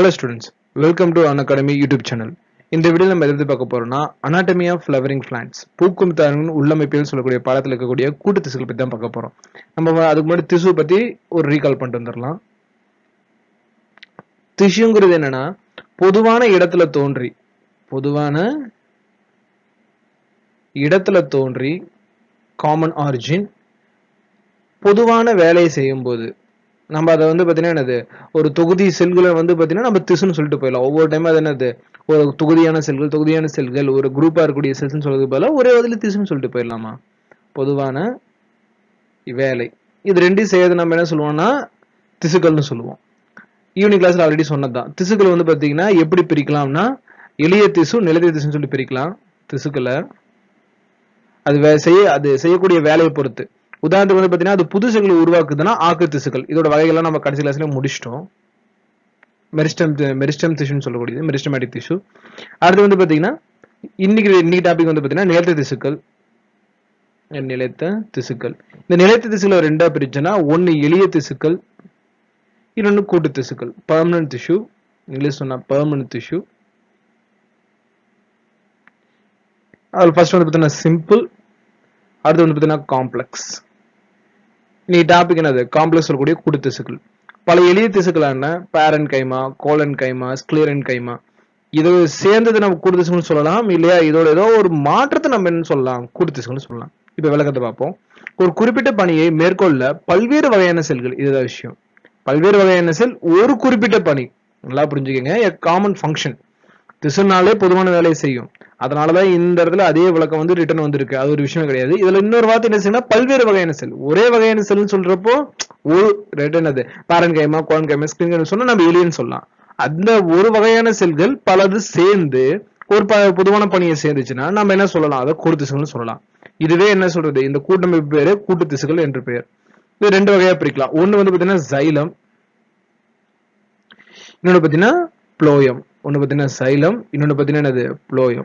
hello students welcome to Unacademy YouTube channel இந்த video நம்ம எது பார்க்க போறோம்னா அனாட்டமி ஆஃப் ஃப்ளவரிங் பிளான்ட்ஸ் பூக்கும் தாரங்களின் உள்ளமைப்பில் சொல்லக்கூடிய பாடத்தில் இருக்கக்கூடிய கூட்டு திசுகள் பற்றி தான் பார்க்க போறோம் நம்ம அதுக்கு முன்னாடி திசு பத்தி ஒரு ரீகால் பண்ணிட்டு வந்துடலாம் திசுங்கிறது என்னன்னா பொதுவான இடத்துல தோன்றி பொதுவான இடத்துல தோன்றி காமன் ஆரிஜின் பொதுவான வேலையை செய்யும் போது நம்ம அதை வந்து பார்த்தீங்கன்னா என்னது ஒரு தொகுதி செல்களை வந்து பார்த்தீங்கன்னா நம்ம திசுன்னு சொல்லிட்டு போயிடலாம் ஒவ்வொரு டைம் அது என்னது ஒரு தொகுதியான செல்கள் தொகுதியான செல்கள் ஒரு குரூப்பாக இருக்கக்கூடிய செல்ஸ்னு சொல்றது போல ஒரே வதில் திசுன்னு சொல்லிட்டு போயிடலாமா பொதுவான வேலை இது ரெண்டையும் செய்யறது நம்ம என்ன சொல்லுவோம்னா திசுக்கள்னு சொல்லுவோம் ஈவினிங் கிளாஸ்ல ஆல்ரெடி சொன்னதுதான் திசுக்கள் வந்து பார்த்தீங்கன்னா எப்படி பிரிக்கலாம்னா எளிய திசு நிலத்திய திசுன்னு சொல்லி பிரிக்கலாம் திசுக்களை அது வே- செய்ய அது செய்யக்கூடிய வேலையை பொறுத்து உதாரணத்துக்கு வந்து பார்த்தீங்கன்னா அது புது செல்களை உருவாக்குதுன்னா ஆக்கு திசுக்கள் இதோட வகைகள்லாம் நம்ம கடைசி கிளாஸ்ல முடிச்சிட்டோம் மெரிஸ்டம் மெரிஸ்டம் திசுன்னு சொல்லக்கூடியது மெரிஸ்டமேட்டிக் திசு அடுத்து வந்து பார்த்தீங்கன்னா இன்னைக்கு இன்னைக்கு டாபிக் வந்து பார்த்தீங்கன்னா நிலைத்த திசுக்கள் நிலைத்த திசுக்கள் இந்த நிலைத்த திசுக்களை ரெண்டா பிரிச்சுன்னா ஒன்னு எளிய திசுக்கள் இன்னொன்னு கூட்டு திசுக்கள் பெர்மனன்ட் திசு இங்கிலீஷ் சொன்னா பெர்மனன்ட் திசு அதில் ஃபர்ஸ்ட் வந்து பார்த்தீங்கன்னா சிம்பிள் அடுத்து வந்து பார்த்தீங்கன்னா காம்ப்ளெக்ஸ் நீ டாபிக் என்னது காம்ப்ளெக்ஸ் சொல்லக்கூடிய கூட்டு திசுக்கள் பல எளிய திசுக்களான பேரன் கைமா கோலன் கைமா ஸ்கிளியரன் கைமா இது சேர்ந்தது நம்ம கூட்டு திசுக்கள்னு சொல்லலாம் இல்லையா இதோட ஏதோ ஒரு மாற்றத்தை நம்ம என்ன சொல்லலாம் கூட்டு திசுக்கள்னு சொல்லலாம் இப்ப விளக்கத்தை பார்ப்போம் ஒரு குறிப்பிட்ட பணியை மேற்கொள்ள பல்வேறு வகையான செல்கள் இதுதான் விஷயம் பல்வேறு வகையான செல் ஒரு குறிப்பிட்ட பணி நல்லா புரிஞ்சுக்கங்க காமன் ஃபங்க்ஷன் திசுனாலே பொதுவான வேலையை செய்யும் அதனாலதான் இந்த இடத்துல அதே விளக்கம் வந்து ரிட்டர்ன் வந்திருக்கு அது ஒரு விஷயம் கிடையாது இதுல இன்னொரு வார்த்தை என்ன செய்யணும் பல்வேறு வகையான செல் ஒரே வகையான செல்னு சொல்றப்போ ஒரு ரிட்டர்ன் அது பேரன் கைமா கோன் கைமா ஸ்கிரீன் கைமா சொன்னா நம்ம எலியன்னு சொல்லலாம் அந்த ஒரு வகையான செல்கள் பலது சேர்ந்து ஒரு ப- பொதுவான பணியை சேர்ந்துச்சுன்னா நம்ம என்ன சொல்லலாம் அதை கூட்டு திசுகள்னு சொல்லலாம் இதுவே என்ன சொல்றது இந்த கூட்டமைப்பு பேரு கூட்டு திசுகள் என்று பெயர் இது ரெண்டு வகையா பிரிக்கலாம் ஒண்ணு வந்து பாத்தீங்கன்னா சைலம் இன்னொன்னு பாத்தீங்கன்னா ப்ளோயம் ஒண்ணு பாத்தீங்கன்னா சைலம் இன்னொன்னு பாத்தீங்கன்னா என்னது ப்ளோயம்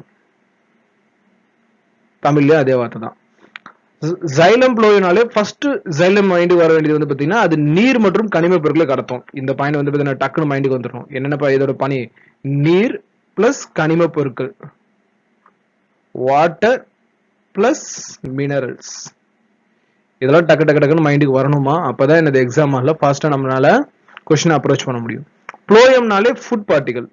தமிழ்லயே அதே வார்த்தை தான் ஜைலம் ப்ளோயினாலே ஃபர்ஸ்ட் ஜைலம் மைண்டுக்கு வர வேண்டியது வந்து பாத்தீங்கன்னா அது நீர் மற்றும் கனிம பொருட்களை கடத்தும் இந்த பாயிண்ட் வந்து பாத்தீங்கன்னா டக்குனு மைண்டுக்கு வந்துடும் என்னென்ன இதோட பணி நீர் பிளஸ் கனிம பொருட்கள் வாட்டர் பிளஸ் மினரல்ஸ் இதெல்லாம் டக்கு டக்கு டக்குன்னு மைண்டுக்கு வரணுமா அப்பதான் என்னது எக்ஸாம் ஹால்ல ஃபாஸ்டா நம்மளால கொஸ்டின் அப்ரோச் பண்ண முடியும் ப்ளோயம்னாலே ஃபுட் பார்ட்டிகல்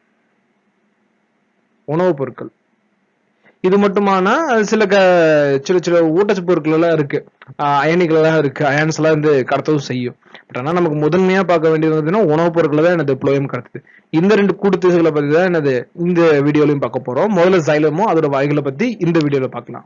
உணவுப் பொருட்கள் இது மட்டுமானா அது சில க சில சில ஊட்டச்சத்து பொருட்கள் எல்லாம் இருக்கு அயனிகள் எல்லாம் இருக்கு அயன்ஸ் எல்லாம் வந்து கடத்தவும் செய்யும் பட் ஆனா நமக்கு முதன்மையா பார்க்க வேண்டியது வந்து உணவுப் பொருட்கள் தான் எனது ப்ளோயம் கடத்துது இந்த ரெண்டு கூட்டுத்திசுகளை பத்தி தான் எனது இந்த வீடியோலையும் பார்க்க போறோம் முதல்ல சைலமும் அதோட வகைகளை பத்தி இந்த வீடியோல பார்க்கலாம்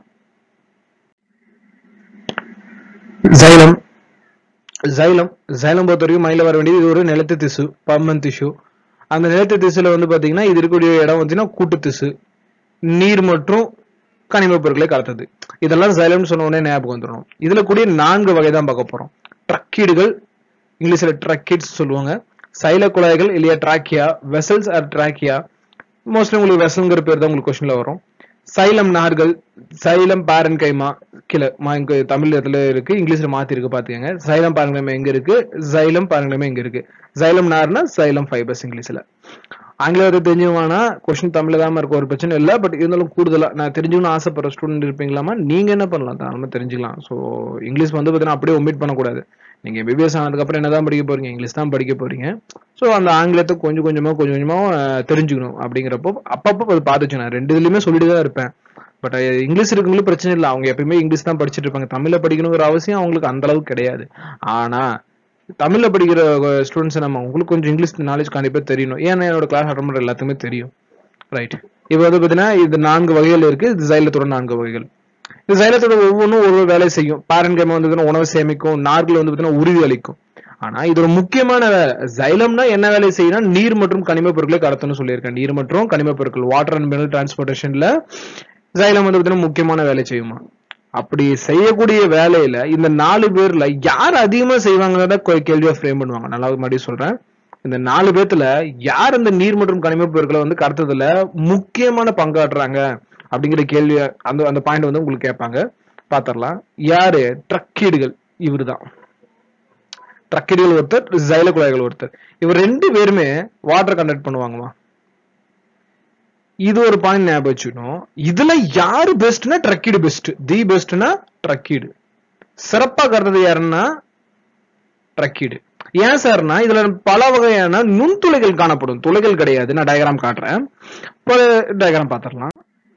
சைலம் சைலம் சைலம் பொறுத்த வரைக்கும் மைண்ட்ல வர வேண்டியது இது ஒரு நிலத்து திசு பர்மன் திசு அந்த நிலத்து திசுல வந்து பாத்தீங்கன்னா இது இருக்கக்கூடிய இடம் வந்துன்னா கூட்டு திசு நீர் மற்றும் கனிம பொருட்களை கலத்தது இதெல்லாம் சைலம்னு சொன்ன உடனே ஞாபகம் வந்துடும் இதுல கூடிய நான்கு வகை தான் பார்க்க போறோம் ட்ரக்கீடுகள் இங்கிலீஷ்ல ட்ரக்கிட்ஸ் சொல்லுவாங்க சைல குழாய்கள் இல்லையா trachea vessels or trachea mostly உங்களுக்கு வெசல்ங்கிற பேர் தான் உங்களுக்கு கொஸ்டின்ல வரும் சைலம் நார்கள் சைலம் பாரன் கைமா கீழே மா இங்க தமிழ் இடத்துல இருக்கு இங்கிலீஷ்ல மாத்தி இருக்கு பாத்துக்கங்க சைலம் பாரன்கைமா எங்க இருக்கு சைலம் பாரன்கைமா எங்க இருக்கு சைலம் நார்னா சைலம் ஃபைபர்ஸ் இங்கிலீஷ்ல ஆங்கிலத்தை தெரிஞ்சுவானா கொஸ்டின் தமிழ்ல தான் இருக்க ஒரு பிரச்சனை இல்லை பட் இருந்தாலும் கூடுதலா நான் தெரிஞ்சுக்கணும்னு ஆசைப்படுற ஸ்டூடெண்ட் இருப்பீங்களாமா நீங்க என்ன பண்ணலாம் தாராளமா தெரிஞ்சுக்கலாம் ஸோ இங்கிலீஷ் வந்து பார்த்தீங்கன்னா அப்படியே ஒமிட் பண்ணக்கூடாது நீங்க எம்பிபிஎஸ் ஆனதுக்கு அப்புறம் என்னதான் படிக்க போறீங்க இங்கிலீஷ் தான் படிக்க போறீங்க ஸோ அந்த ஆங்கிலத்தை கொஞ்சம் கொஞ்சமா கொஞ்சம் கொஞ்சமா அஹ், தெரிஞ்சுக்கணும் அப்படிங்கிறப்போ அப்பப்போ அது பார்த்துச்சு நான் ரெண்டு இதுலயுமே சொல்லிட்டு தான் இருப்பேன் பட் இங்கிலீஷ் இருக்கவங்களும் பிரச்சனை இல்லை அவங்க எப்பயுமே இங்கிலீஷ் தான் படிச்சுட்டு இருப்பாங்க தமிழ்ல படிக்கணுங்கிற அவசியம் அவங்களுக்கு அந்த அளவுக்கு கிடையாது ஆனா தமிழ்ல படிக்கிற ஸ்டூடெண்ட்ஸ் நம்ம உங்களுக்கு கொஞ்சம் இங்கிலீஷ் நாலேஜ் கண்டிப்பா தெரியணும் ஏன்னா என்னோட கிளாஸ் அட்டன் பண்ற எல்லாத்துக்குமே தெரியும் ரைட் இப்போ வந்து பாத்தீங்கன்னா இது நான்கு வகைகள் இருக்கு இது சைலத்தோட நான்கு வகைகள் இந்த சைலத்தோட ஒவ்வொன்றும் ஒரு ஒரு வேலையை செய்யும் பாரன்கைமா வந்து பாத்தீங்கன்னா உணவு சேமிக்கும் நார்கள் வந்து பாத்தீங்கன்னா உறுதி அளிக்கும் ஆனா இதோட முக்கியமான வேலை சைலம்னா என்ன வேலையை செய்யணும் நீர் மற்றும் கனிம பொருட்களை கடத்தணும்னு சொல்லியிருக்கேன் நீர் மற்றும் கனிம பொருட்கள் வாட்டர் அண்ட் மினரல் டிரான்ஸ்போர்டேஷன்ல சைலம் வந்து பாத்தீங்கன்னா முக்கியமான வேலை செய்யுமா அப்படி செய்யக்கூடிய வேலையில இந்த நாலு பேர்ல யார் அதிகமா செய்வாங்கிறத கொ- கேள்வியா ஃப்ரேம் பண்ணுவாங்க நல்லா மறுபடியும் சொல்றேன் இந்த நாலு பேர்த்துல யார் இந்த நீர் மற்றும் கனிம பொருட்களை வந்து கடத்துறதுல முக்கியமான பங்காற்றுறாங்க அப்படிங்கிற கேள்வி அந்த அந்த பாயிண்ட் வந்து உங்களுக்கு கேட்பாங்க பாத்திரலாம் யாரு ட்ரக்கீடுகள் இவருதான் ட்ரக்கிடிகள் ஒருத்தர் ஜைல குழாய்கள் ஒருத்தர் இவர் ரெண்டு பேருமே வாட்டர் கண்டக்ட் பண்ணுவாங்கம்மா இது ஒரு பாயிண்ட் ஞாபகம் வச்சுக்கணும் இதுல யாரு பெஸ்ட்னா ட்ரக்கிடு பெஸ்ட் தி பெஸ்ட்னா ட்ரக்கிடு சிறப்பா கருது யாருன்னா ட்ரக்கிடு ஏன் சார்னா இதுல பல வகையான நுண்துளைகள் காணப்படும் துளைகள் கிடையாது நான் டயக்ராம் காட்டுறேன் டயக்ராம் பார்த்துடலாம்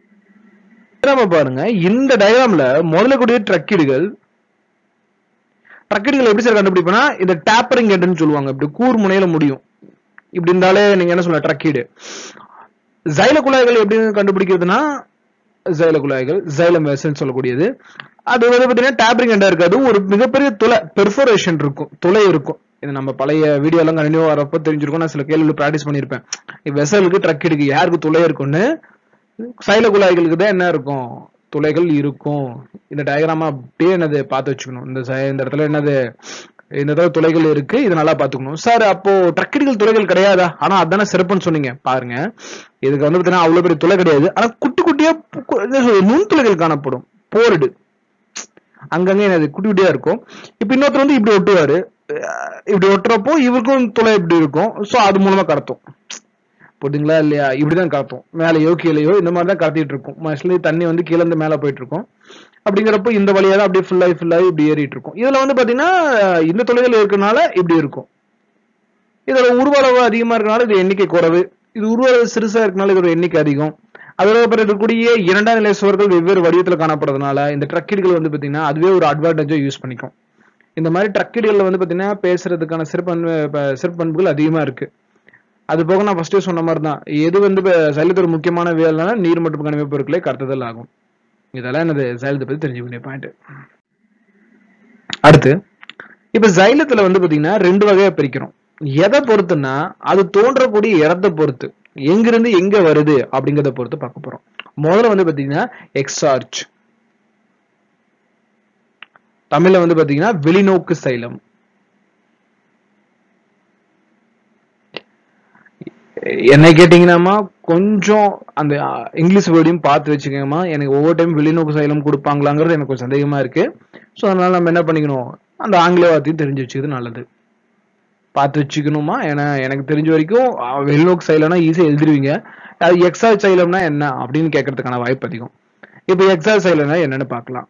நம்ம பாருங்க இந்த டயக்ராம்ல முதல்ல கூடிய ட்ரக்கிடுகள் ட்ரக்கிடுகள் எப்படி சார் கண்டுபிடிப்பேன்னா இந்த டேப்பரிங் ஹெட்னு சொல்லுவாங்க இப்படி கூர் முனையில முடியும் இப்படி இருந்தாலே நீங்க என்ன சொல்ல ட்ரக்கிடு ஜைல குழாய்கள் எப்படி கண்டுபிடிக்கிறதுனா ஜைல குழாய்கள் ஜைலம் வெசல் சொல்லக்கூடியது அது வந்து பாத்தீங்கன்னா டேப்பரிங் ஹெண்டா இருக்காது ஒரு மிகப்பெரிய துளை பெர்ஃபோரேஷன் இருக்கும் துளை இருக்கும் இது நம்ம பழைய வீடியோ எல்லாம் கண்டினியூ வரப்ப தெரிஞ்சிருக்கும் நான் சில கேள்விகள் ப்ராக்டிஸ் பண்ணிருப்பேன் வெசலுக்கு ட்ரக்கிடுக்கு யாருக்கு துளை இருக்கும்னு சைல குழாய்களுக்கு தான் என்ன இருக்கும் துளைகள் இருக்கும் இந்த டயக்ராமா அப்படியே என்னது பார்த்து வச்சுக்கணும் இந்த ச- இந்த இடத்துல என்னது இந்த இடத்துல துளைகள் இருக்கு இது நல்லா பாத்துக்கணும் சார் அப்போ ட்ரக்கிடுகள் துளைகள் கிடையாதா ஆனா அதானே சிறப்புன்னு சொன்னீங்க பாருங்க இதுக்கு வந்து பாத்தீங்கன்னா அவ்வளவு பெரிய துளை கிடையாது ஆனா குட்டி குட்டியா கு- என்ன சொல்றது, நுண்துளைகள் காணப்படும் போர்டு அங்கங்க என்னது குட்டி குட்டியா இருக்கும் இப்ப இன்னொருத்தர் வந்து இப்படி ஒட்டுவாரு அஹ் இப்படி ஒட்டுறப்போ இவருக்கும் துளை இப்படி இருக்கும் சோ அது மூலமா கடத்தும் புரியுதுங்களா இல்லையா இப்படிதான் கடத்தும் மேலேயோ கீழேயோ இந்த மாதிரி தான் கடத்திட்டு இருக்கும் மோஸ்ட்லி தண்ணி வந்து கீழே இருந்து மேல போயிட்டு இருக்கும் அப்படிங்கிறப்போ இந்த வழியா தான் அப்படியே ஃபுல்லாகி ஃபுல்லாகி இப்படி ஏறிட்டு இருக்கும் இதுல வந்து பாத்தீங்கன்னா அஹ் இந்த துளைகள் இருக்கனால இப்படி இருக்கும் இதோட உருவளவு அதிகமா இருக்கனால இது எண்ணிக்கை குறைவு இது உருவளவு சிறுசா இருக்கனால இதோட எண்ணிக்கை அதிகம் அதோட அப்புறம் இருக்கக்கூடிய இரண்டாம் நிலை சுவர்கள் வெவ்வேறு வடிவத்துல காணப்படுறதுனால இந்த ட்ரக்கிடுகள் வந்து பாத்தீங்கன்னா அதுவே ஒரு அட்வான்டேஜா யூஸ் பண்ணிக்கும் இந்த மாதிரி ட்ரக்கிடுகள்ல வந்து பாத்தீங்கன்னா பேசுறதுக்கான சிறப்பண்பு ப- சிறப்பண்புகள் அதிகமா இருக்கு அது போக நான் ஃபர்ஸ்டே சொன்ன மாதிரி தான் எது வந்து இப்ப சைலத்தோட முக்கியமான வேலைனா நீர் மற்றும் கனிம பொருட்களை கடத்துதல் ஆகும் இதெல்லாம் என்னது சைலத்தை பத்தி தெரிஞ்சுக்க வேண்டிய பாயிண்ட் அடுத்து இப்ப சைலத்துல வந்து பாத்தீங்கன்னா ரெண்டு வகையா பிரிக்கிறோம் எதை பொறுத்துன்னா அது தோன்றக்கூடிய இடத்தை பொறுத்து எங்கிருந்து எங்க வருது அப்படிங்கறத பொறுத்து பார்க்க போறோம் முதல்ல வந்து பாத்தீங்கன்னா எக்ஸார்ச் தமிழ்ல வந்து பாத்தீங்கன்னா வெளிநோக்கு சைலம் என்னை கேட்டீங்கன்னாமா கொஞ்சம் அந்த அ, இங்கிலீஷ் வேர்டையும் பார்த்து வச்சுக்கோங்கம்மா எனக்கு ஒவ்வொரு டைம் வெளிநோக்கு சைலம் கொடுப்பாங்களாங்கிறது எனக்கு கொஞ்சம் சந்தேகமா இருக்கு ஸோ அதனால நம்ம என்ன பண்ணிக்கணும் அந்த ஆங்கில வார்த்தையும் தெரிஞ்சு வச்சுக்கிறது நல்லது பார்த்து வச்சுக்கணுமா ஏன்னா எனக்கு தெரிஞ்ச வரைக்கும் அ, வெளிநோக்கு சைலம்னா ஈஸியாக எழுதிருவீங்க அது எக்ஸா சைலம்னா என்ன அப்படின்னு கேட்கறதுக்கான வாய்ப்பு அதிகம் இப்போ எக்ஸா சைலம்னா என்னன்னு பார்க்கலாம்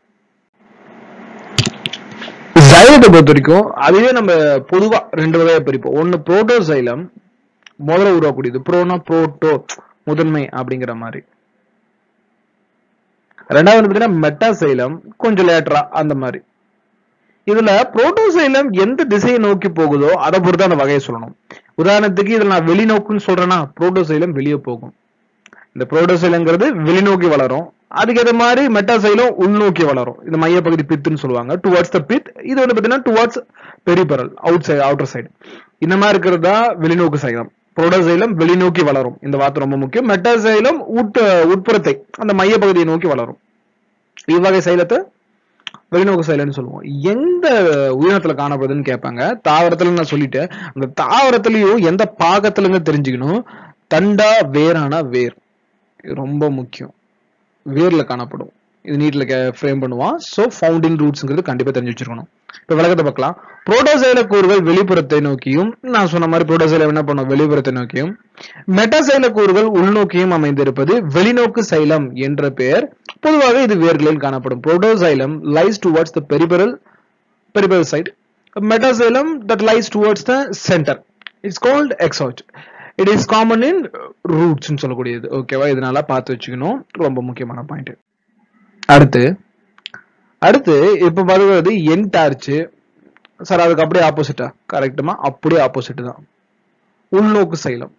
சைலத்தை பொறுத்த வரைக்கும் அதுவே நம்ம பொதுவா ரெண்டு வகையா பிரிப்போம் ஒன்னு புரோட்டோ சைலம் முதல்ல உருவாக்கூடியது ப்ரோனா புரோட்டோ முதன்மை அப்படிங்கிற மாதிரி ரெண்டாவது வந்து பாத்தீங்கன்னா மெட்டாசைலம் கொஞ்சம் லேட்டரா அந்த மாதிரி இதுல புரோட்டோசைலம் எந்த திசையை நோக்கி போகுதோ அதை பொறுத்து அந்த வகையை சொல்லணும் உதாரணத்துக்கு இதுல நான் வெளிநோக்குன்னு சொல்றேன்னா புரோட்டோசைலம் வெளியே போகும் இந்த புரோட்டோசைலங்கிறது வெளிநோக்கி வளரும் அதுக்கேற்ற மாதிரி மெட்டாசைலம் உள்நோக்கி வளரும் இந்த மையப்பகுதி பித்துன்னு சொல்லுவாங்க டுவர்ட்ஸ் த பித் இது வந்து பாத்தீங்கன்னா towards peripheral outside outer side இந்த மாதிரி இருக்கிறது தான் வெளிநோக்கு சைலம் புரோட்டோசைலம் வெளிநோக்கி வளரும் இந்த வார்த்தை ரொம்ப முக்கியம் மெட்டாசைலம் உட் உட்புறத்தை அந்த மையப்பகுதியை நோக்கி வளரும் இவ்வகை சைலத்தை வெளிநோக்கு சைலன்னு சொல்லுவோம் எந்த உயிரினத்துல காணப்படுதுன்னு கேட்பாங்க தாவரத்துல நான் சொல்லிட்டேன் அந்த தாவரத்திலயும் எந்த பாகத்துலங்க தெரிஞ்சுக்கணும் தண்டா வேரான வேர் இது ரொம்ப முக்கியம் வேர்ல காணப்படும் இது நீட்ல ஃப்ரேம் பண்ணுவான் சோ ஃபவுண்டிங் ரூட்ஸ்ங்கிறது கண்டிப்பா தெரிஞ்சு வச்சிருக்கணும் இப்ப விளக்கத்தை பார்க்கலாம் புரோட்டோசைல கூறுகள் வெளிப்புறத்தை நோக்கியும் நான் சொன்ன மாதிரி புரோட்டோசைலம் என்ன பண்ணும் வெளிப்புறத்தை நோக்கியும் மெட்டாசைல கூறுகள் உள்நோக்கியும் அமைந்திருப்பது வெளிநோக்கு சைலம் என்ற பெயர் பொதுவாக இது வேர்களில் காணப்படும் protoxylem lies towards the peripheral peripheral side metaxylem that lies towards the centre it's called exarch it is common in roots சொல்லக்கூடியது ஓகேவா இதனால பார்த்து வச்சுக்கணும் ரொம்ப முக்கியமான பாயிண்ட் அடுத்து அடுத்து இப்ப பார்க்கறது என் டார்ச் சார் அதுக்கு அப்படியே ஆப்போசிட்டா கரெக்டுமா அப்படியே ஆப்போசிட் தான் உள்நோக்கு சைலம்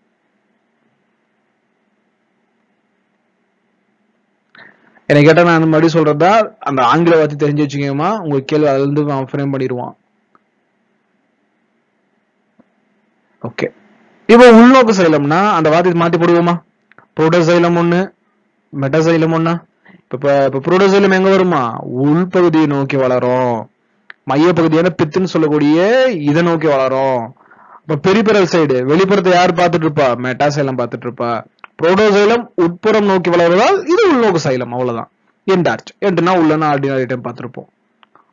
என்னை கேட்டா நான் மறுபடியும் சொல்றதா அந்த ஆங்கில வார்த்தை தெரிஞ்சு வச்சுக்கோமா உங்களுக்கு கேள்வி அதுல இருந்து அவன் ஃப்ரேம் பண்ணிடுவான் ஓகே இப்போ உள்நோக்கு சைலம்னா அந்த வார்த்தை மாத்தி போடுவோமா புரோட்டோசைலம் ஒண்ணு மெட்டசைலம் ஒண்ணா இப்ப இப்ப புரோட்டோசைலம் எங்க வருமா உள்பகுதியை நோக்கி வளரும் மையப்பகுதியான பித்துன்னு சொல்லக்கூடிய இதை நோக்கி வளரும் இப்ப பெரிபெரல் சைடு வெளிப்புறத்தை யார் பார்த்துட்டு இருப்பா மெட்டாசைலம் பார்த்துட்டு இருப்பா புரோட்டோசைலம் உட்புறம் நோக்கி வளர்வதால் இது உள்நோக்கு சைலம் அவ்வளவுதான் என்டார்ச் என்ட்னா உள்ளனா ஆர்டினரி டைம் பார்த்திருப்போம்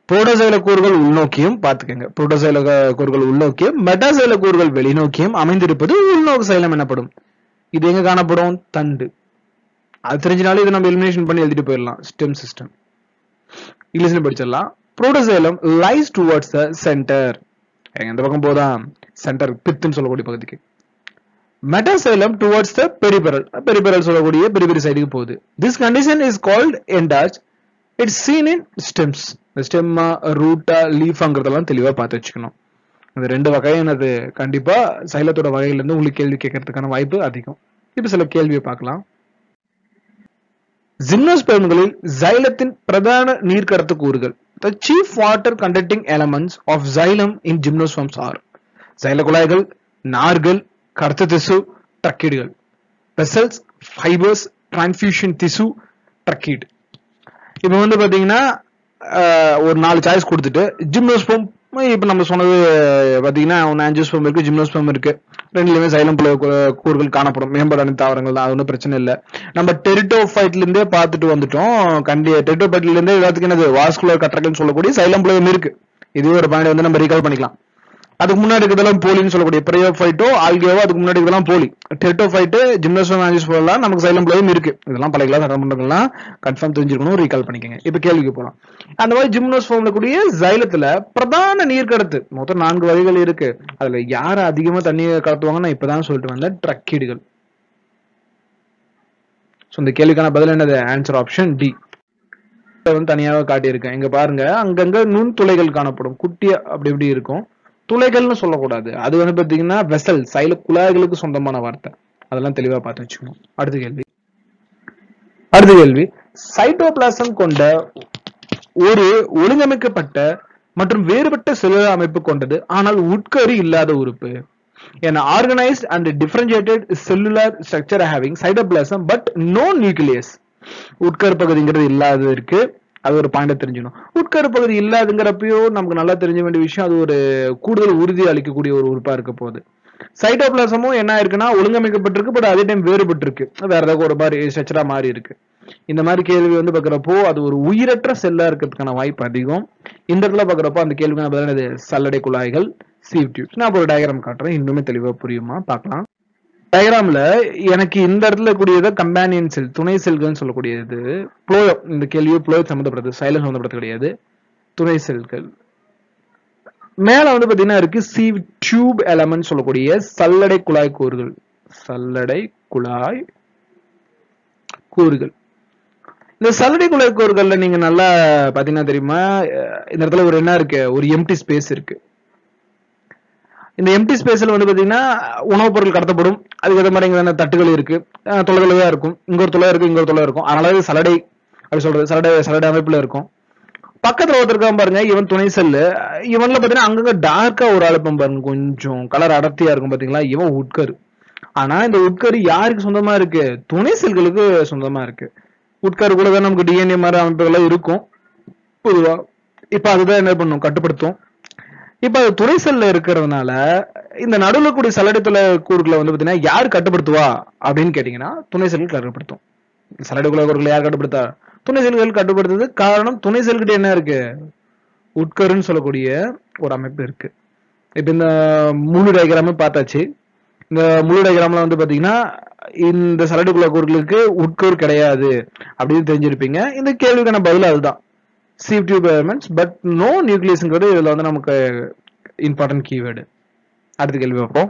புரோட்டோசைல கூறுகள் உள்நோக்கியும் பார்த்துக்கங்க புரோட்டோசைல கூறுகள் உள்நோக்கியும் மெட்டாசைல கூறுகள் வெளிநோக்கியும் அமைந்திருப்பது உள்நோக்கு சைலம் எனப்படும் இது எங்க காணப்படும் தண்டு அது தெரிஞ்சனாலே இதை நம்ம எலிமினேஷன் பண்ணி எழுதிட்டு போயிடலாம் ஸ்டெம் சிஸ்டம் இங்கிலீஷ்ல படிச்சிடலாம் protoxylem lies towards the centre எந்த பக்கம் போதா சென்டர் பித்துன்னு சொல்லக்கூடிய பகுதிக்கு metaxylem towards the peripheral peripheral சொல்லக்கூடிய பெரிபெரி சைடுக்கு போகுது this condition is called endarch it's seen in stems ஸ்டெம்மா ரூட்டா லீஃபாங்கிறதெல்லாம் தெளிவா பார்த்து வச்சுக்கணும் இந்த ரெண்டு வகையும் அது கண்டிப்பா சைலத்தோட வகையில இருந்து உங்களுக்கு கேள்வி கேட்கறதுக்கான வாய்ப்பு அதிகம் இப்ப சில கேள்வியை பார்க்கலாம் ஜிம்னோஸ்பெர்ம்களில் ஜைலத்தின் பிரதான நீர்க்கடத்து கூறுகள் the chief water conducting elements of xylem in gymnosperms are ஜைல குழாய்கள் நார்கள் கடத்த திசு ட்ரக்கீடுகள் வெசல்ஸ் ஃபைபர்ஸ் டிரான்ஃபியூஷன் திசு ட்ரக்கீடு இப்போ வந்து பாத்தீங்கன்னா ஆஹ், ஒரு நாலு சாய்ஸ் கொடுத்துட்டு ஜிம்னோஸ்போம் இப்போ நம்ம சொன்னது பாத்தீங்கன்னா ஒன்று ஆஞ்சியோஸ்போம் இருக்கு ஜிம்னோஸ்போம் இருக்கு ரெண்டுலயுமே சைலம் புல கூறுகள் காணப்படும் மேம்பாடு அனைத்து தாவரங்கள் தான் அது ஒன்றும் பிரச்சனை இல்லை நம்ம டெரிட்டோஃபைட்ல இருந்தே பார்த்துட்டு வந்துட்டோம் கண்டி டெரிட்டோஃபைட்ல இருந்தே எல்லாத்துக்கும் என்னது வாஸ்குலர் கட்டர்கள் சொல்லக்கூடிய சைலம் புலயம் இருக்கு இதுவே ஒரு பாயிண்ட் வந்து நம்ம ரீகால் பண்ணிக்கலாம் அதுக்கு முன்னாடி இருக்கிறதெல்லாம் போலின்னு சொல்லக்கூடிய பிரையோஃபைட்டோ ஆல்கியோவோ அதுக்கு முன்னாடி இருக்கிறதெல்லாம் போலி டெரிட்டோஃபைட்டு ஜிம்னோஸ்போம் ஆஞ்சியோஸ்போம்லாம் நமக்கு சைலம் புலயம் இருக்கு இதெல்லாம் பல கிளாஸ் அட்டன் பண்றதுலாம் கன்ஃபார்ம் தெரிஞ்சிருக்கணும் ரீகால் பண்ணிக்கங்க இப்போ கேள்விக்கு போலாம் அந்த மாதிரி ஜிம்னோஸ்போம்ல கூடிய ஜைலத்துல பிரதான நீர் கடத்து மொத்தம் நான்கு வகைகள் இருக்கு அதுல யார் அதிகமா தண்ணியை கடத்துவாங்க நான் இப்பதான் சொல்லிட்டு வந்தேன் ட்ரக்கீடுகள் ஸோ இந்த கேள்விக்கான பதில் என்னது ஆன்சர் ஆப்ஷன் டி வந்து தனியாக காட்டியிருக்கேன் இங்க பாருங்க அங்கங்க நுண்துளைகள் காணப்படும் குட்டியா அப்படி இப்படி இருக்கும் துளைகள்னு சொல்லக்கூடாது அது வந்து பாத்தீங்கன்னா வெசல் சைல குழாய்களுக்கு சொந்தமான வார்த்தை அதெல்லாம் தெளிவா பார்த்து வச்சுக்கணும் அடுத்த கேள்வி அடுத்த கேள்வி சைட்டோபிளாசம் கொண்ட ஒரு ஒழுங்கமைக்கப்பட்ட மற்றும் வேறுபட்ட செல்லுலார் அமைப்பு கொண்டது ஆனால் உட்கரு இல்லாத உறுப்பு an organized and differentiated cellular structure having cytoplasm but no nucleus உட்கரு பகுதிங்கிறது இல்லாதது இருக்கு அது ஒரு பாயிண்ட் தெரிஞ்சுக்கணும் உட்கரு பகுதி இல்லாதுங்கிறப்பயோ நமக்கு நல்லா தெரிஞ்ச வேண்டிய விஷயம் அது ஒரு கூடுதல் உறுதி அளிக்கக்கூடிய ஒரு உறுப்பா இருக்க போகுது சைட்டோபிளாசமும் என்ன இருக்குன்னா ஒழுங்கமைக்கப்பட்டிருக்கு பட் அதே டைம் வேறுபட்டிருக்கு வேற ஏதாவது ஒரு மாதிரி ஸ்ட்ரக்சரா மாறி இருக்கு இந்த மாதிரி கேள்வி வந்து பாக்குறப்போ அது ஒரு உயிரற்ற செல்லா இருக்கிறதுக்கான வாய்ப்பு அதிகம் இந்த இடத்துல பாக்குறப்போ அந்த கேள்விக்கான பதில் என்னது சல்லடை குழாய்கள் சீவ் டியூப்ஸ் நான் அப்ப ஒரு டயக்ராம் காட்டுறேன் இன்னுமே தெளிவா புரியுமா பார்க்கலாம் டயக்ராம்ல எனக்கு இந்த இடத்துல கூடியது கம்பேனியன் செல் துணை செல்கள்னு சொல்லக்கூடியது ப்ளோயோ இந்த கேள்வியோ ப்ளோயோ சம்மந்தப்பட்டது சைலன் சம்மந்தப்பட்டது கிடையாது துணை செல்கள் மேல வந்து பாத்தீங்கன்னா இருக்கு சீவ் டியூப் எலமெண்ட் சொல்லக்கூடிய சல்லடை குழாய் கூறுகள் சல்லடை குழாய் கூறுகள் இந்த சல்லடை குழாய் கூறுகள்ல நீங்க நல்லா பாத்தீங்கன்னா தெரியுமா அஹ் இந்த இடத்துல ஒரு என்ன இருக்கு ஒரு எம்டி ஸ்பேஸ் இருக்கு இந்த எம்டி ஸ்பேஸ்ல வந்து பாத்தீங்கன்னா உணவுப் பொருள் கடத்தப்படும் அதுக்கு ஏற்ற மாதிரி இங்க தானே தட்டுகள் இருக்கு அஹ் தொலை தொலைவா இருக்கும் இங்க ஒரு தொலை இருக்கு இங்க ஒரு தொலை இருக்கும் அதனால இது சலடை அப்படி சொல்றது சலடை சலடை அமைப்புல இருக்கும் பக்கத்துல ஒருத்தர் இருக்கான் பாருங்க இவன் துணை செல்லு இவன்ல பாத்தீங்கன்னா அங்கங்க டார்க்கா ஒரு அழுப்பம் பாருங்க கொஞ்சம் கலர் அடர்த்தியா இருக்கும் பாத்தீங்களா இவன் உட்கரு ஆனா இந்த உட்கரு யாருக்கு சொந்தமா இருக்கு துணை செல்களுக்கு சொந்தமா இருக்கு உட்கரு கூட தான் நமக்கு டிஎன்ஏ மாதிரி அமைப்புகள்லாம் இருக்கும் பொதுவா இப்ப அதுதான் என்ன பண்ணும் கட்டுப்படுத்தும் இப்ப அது துணை செல்ல இருக்கிறதுனால இந்த நடுவுல கூடிய சலடைத்துல கூறுகளை வந்து பாத்தீங்கன்னா யார் கட்டுப்படுத்துவா அப்படின்னு கேட்டீங்கன்னா துணை செல்கள் கட்டுப்படுத்தும் சலடைக்குள்ள கூறுகளை யார் கட்டுப்படுத்தா துணை செல்கள் கட்டுப்படுத்துறது காரணம் துணை செல்கிட்ட என்ன இருக்கு உட்கருன்னு சொல்லக்கூடிய ஒரு அமைப்பு இருக்கு இப்ப இந்த முழு டயக்ராமே பார்த்தாச்சு இந்த முழு டயக்ராம்ல வந்து பாத்தீங்கன்னா இந்த சலடைக்குள்ள கூறுகளுக்கு உட்கரு கிடையாது அப்படின்னு தெரிஞ்சிருப்பீங்க இந்த கேள்விக்கான பதில் அதுதான் sieve tube elements but no நியூக்ளியஸ்ங்கிறது இதுல வந்து நமக்கு இம்பார்ட்டன்ட் கீவேர்டு அடுத்த கேள்வி பார்ப்போம்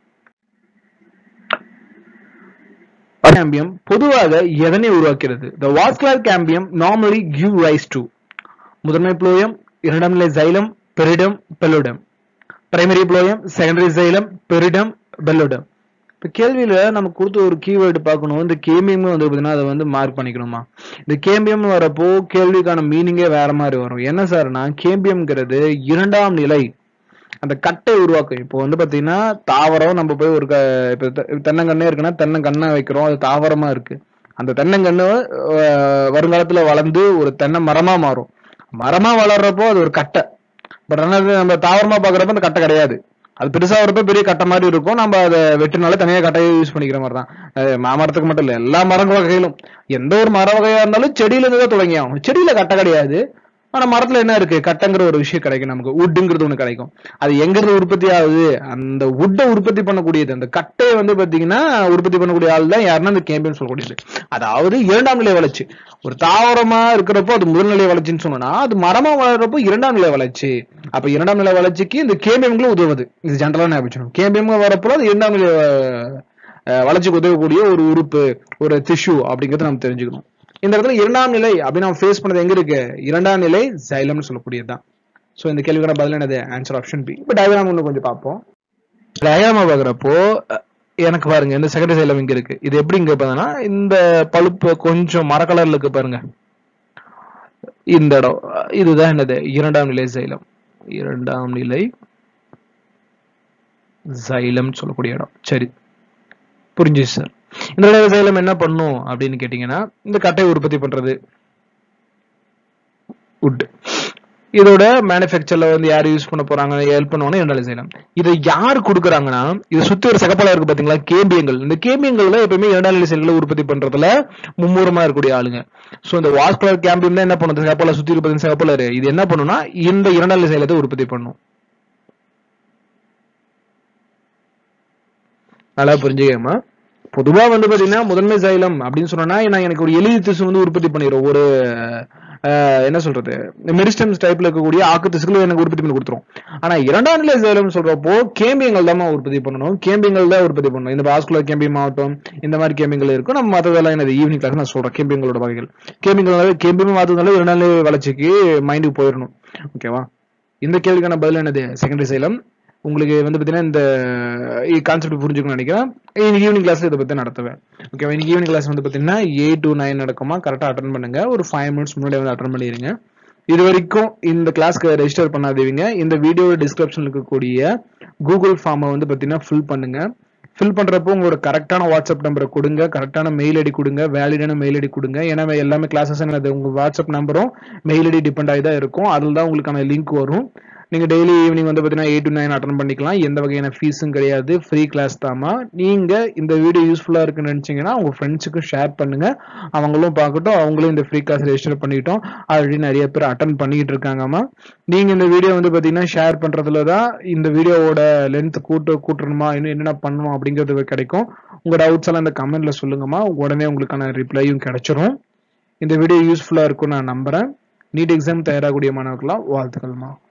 கேம்பியம் பொதுவாக எதனை உருவாக்கிறது the vascular cambium normally give rise to முதன்மை புளோயம் இரண்டாம் நிலை xylem periderm phelloderm primary phloem secondary xylem periderm phelloderm இப்ப கேள்வியில நமக்கு கொடுத்த ஒரு கீவேர்டு பார்க்கணும் இந்த கேம்பியம் வந்து பாத்தீங்கன்னா அதை வந்து மார்க் பண்ணிக்கணுமா இந்த கேம்பியம் வரப்போ கேள்விக்கான மீனிங்கே வேற மாதிரி வரும் என்ன சார்னா கேம்பியம்ங்கிறது இரண்டாம் நிலை அந்த கட்டை உருவாக்கும் இப்போ வந்து பாத்தீங்கன்னா தாவரம் நம்ம போய் ஒரு க- இப்ப தெ- தென்னங்கண்ணே இருக்குன்னா தென்னங்கண்ணை வைக்கிறோம் அது தாவரமா இருக்கு அந்த தென்னங்கண்ணு அஹ், வருங்காலத்துல வளர்ந்து ஒரு தென்னை மரமா மாறும் மரமா வளர்றப்போ அது ஒரு கட்டை பட் ஆனா அது நம்ம தாவரமா பாக்குறப்ப அந்த கட்டை கிடையாது அது பெருசா வரப்ப பெரிய கட்டை மாதிரி இருக்கும் நம்ம அதை வெட்டினால தனியா கட்டையை யூஸ் பண்ணிக்கிற மாதிரி தான் அஹ் மாமரத்துக்கு மட்டும் இல்ல எல்லா மரங்க வகையிலும் எந்த ஒரு மர வகையா இருந்தாலும் செடியில இருந்து தான் தொடங்கி ஆகும் செடியில கட்டை கிடையாது ஆனா மரத்துல என்ன இருக்கு கட்டைங்கிற ஒரு விஷயம் கிடைக்கும் நமக்கு வுட்டுங்கிறது ஒண்ணு கிடைக்கும் அது எங்க இருந்து உற்பத்தி ஆகுது அந்த வுட்டை உற்பத்தி பண்ணக்கூடியது அந்த கட்டையை வந்து பாத்தீங்கன்னா உற்பத்தி பண்ணக்கூடிய ஆள் தான் யாருன்னா அந்த கேம்பியன் சொல்லக்கூடியது அதாவது இரண்டாம் நிலை வளர்ச்சி ஒரு தாவரமா இருக்கிறப்போ அது முதல்நிலை வளர்ச்சின்னு சொன்னோம்னா அது மரமா வளர்றப்போ இரண்டாம் நிலை வளர்ச்சி அப்ப இரண்டாம் நிலை வளர்ச்சிக்கு இந்த கேம்பியம்களும் உதவுது இது ஜென்ரலா ஞாபகம் கேம்பியம் வரப்போ அது இரண்டாம் நிலை அஹ், வளர்ச்சிக்கு உதவக்கூடிய ஒரு உறுப்பு ஒரு திஷ்யூ அப்படிங்கறத நம்ம தெரிஞ்சுக்கணும் இந்த இடத்துல இரண்டாம் நிலை அப்படி நம்ம ஃபேஸ் பண்ணது எங்க இருக்கு இரண்டாம் நிலை சைலம்னு சொல்லக்கூடியதுதான் சோ இந்த கேள்விக்கான பதில் என்னது ஆன்சர் ஆப்ஷன் பி இப்போ டயக்ராம் ஒன்று கொஞ்சம் பார்ப்போம் டயக்ராம பாக்குறப்போ அஹ், எனக்கு பாருங்க இந்த செகண்டரி சைலம் இங்க இருக்கு இது எப்படி இங்க பாத்தீங்கன்னா இந்த பழுப்பு கொஞ்சம் மர கலர்ல இருக்கு பாருங்க இந்த இடம் அஹ், இதுதான் என்னது இரண்டாம் நிலை சைலம் இரண்டாம் நிலை சைலம் சொல்லக்கூடிய இடம் சரி புரிஞ்சுச்சு சார் இந்த நிலை சைலம் என்ன பண்ணும் அப்படின்னு கேட்டீங்கன்னா இந்த கட்டையை உற்பத்தி பண்றது wood இதோட மேனுஃபேக்சர்ல வந்து யார் யூஸ் பண்ண போறாங்க ஹெல்ப் பண்ணுவாங்க இரண்டாலை செய்யலாம் இதை யார் கொடுக்குறாங்கன்னா இது சுத்தி ஒரு சகப்பலா இருக்கு பாத்தீங்களா கேம்பியங்கள் இந்த கேம்பியங்கள்ல எப்பயுமே இரண்டாலை செல்களை உற்பத்தி பண்றதுல மும்முரமா இருக்கக்கூடிய ஆளுங்க சோ இந்த வாஸ்குலர் கேம்பியம் தான் என்ன பண்ணுது சகப்பலா சுத்தி இருப்பது சகப்பலர் இது என்ன பண்ணும்னா இந்த இரண்டாலை செயலத்தை உற்பத்தி பண்ணும் நல்லா புரிஞ்சுக்கமா பொதுவா வந்து பாத்தீங்கன்னா முதன்மை சைலம் அப்படின்னு சொன்னா நான் எனக்கு ஒரு எளிய திசு வந்து உற்பத்தி பண்ணிடும் ஒரு அஹ், என்ன சொல்றது மெரிஸ்டம்ஸ் டைப்ல இருக்கக்கூடிய ஆக்கு திசுகளை எனக்கு உற்பத்தி பண்ணி கொடுத்துரும் ஆனா இரண்டாம் நிலை சைலம் சொல்றப்போ கேம்பியங்கள் தான் உற்பத்தி பண்ணணும் கேம்பியங்கள் தான் உற்பத்தி பண்ணணும் இந்த வாஸ்குலர் கேம்பியம் ஆகட்டும் இந்த மாதிரி கேம்பியங்கள் இருக்கும் நம்ம மற்றதெல்லாம் என்னது ஈவினிங் கிளாஸ் நான் சொல்றேன் கேம்பியங்களோட வகைகள் கேம்பியங்கள் கேம்பியம் மாத்ததுனால இரண்டாம் நிலை வளர்ச்சிக்கு மைண்டுக்கு போயிடணும் ஓகேவா இந்த கேள்விக்கான பதில் என்னது செகண்டரி சைலம் உங்களுக்கு வந்து பார்த்தீங்கன்னா இந்த கான்செப்ட் புரிஞ்சுக்கணும்னு நினைக்கிறேன் இன்னைக்கு ஈவினிங் கிளாஸ்ல இதை பத்தி நடத்துவேன் ஓகேவா இன்னைக்கு ஈவினிங் கிளாஸ் வந்து பார்த்தீங்கன்னா எயிட் டு நைன் நடக்குமா கரெக்டாக அட்டன் பண்ணுங்க ஒரு ஃபைவ் மினிட்ஸ் முன்னாடி வந்து அட்டன் பண்ணிடுங்க இது வரைக்கும் இந்த கிளாஸ்க்கு ரெஜிஸ்டர் பண்ணாதீங்க இந்த வீடியோ டிஸ்கிரிப்ஷன்ல இருக்கக்கூடிய கூகுள் ஃபார்மை வந்து பார்த்தீங்கன்னா ஃபில் பண்ணுங்க ஃபில் பண்றப்போ உங்களோட கரெக்டான வாட்ஸ்அப் நம்பரை கொடுங்க கரெக்டான மெயில் ஐடி கொடுங்க வேலிடான மெயில் ஐடி கொடுங்க ஏன்னா எல்லாமே கிளாஸஸ் என்னது உங்க வாட்ஸ்அப் நம்பரும் மெயில் ஐடி டிபெண்ட் ஆகி தான் இருக்கும் அதில் தான் உங்களுக்கான லிங்க் வரும் நீங்க டெய்லி ஈவினிங் வந்து பார்த்தீங்கன்னா எயிட் டு நைன் அட்டன் பண்ணிக்கலாம் எந்த வகையான ஃபீஸும் கிடையாது ஃப்ரீ கிளாஸ் தாமா நீங்க இந்த வீடியோ யூஸ்ஃபுல்லா இருக்குன்னு நினைச்சீங்கன்னா உங்க ஃப்ரெண்ட்ஸுக்கு ஷேர் பண்ணுங்க அவங்களும் பார்க்கட்டும் அவங்களும் இந்த ஃப்ரீ கிளாஸ் ரெஜிஸ்டர் பண்ணிட்டோம் ஆல்ரெடி நிறைய பேர் அட்டன் பண்ணிட்டு இருக்காங்கம்மா நீங்க இந்த வீடியோ வந்து பாத்தீங்கன்னா ஷேர் பண்றதுல தான் இந்த வீடியோவோட லென்த் கூட்டு கூட்டணுமா இன்னும் என்னென்ன பண்ணணும் அப்படிங்கிறது கிடைக்கும் உங்க டவுட்ஸ் எல்லாம் இந்த கமெண்ட்ல சொல்லுங்கம்மா உடனே உங்களுக்கான ரிப்ளையும் கிடைச்சிரும் இந்த வீடியோ யூஸ்ஃபுல்லா இருக்கும் நான் நம்புறேன் நீட் எக்ஸாம் தயாராகக்கூடிய மாணவர்களா வாழ்த்துக்கள்மா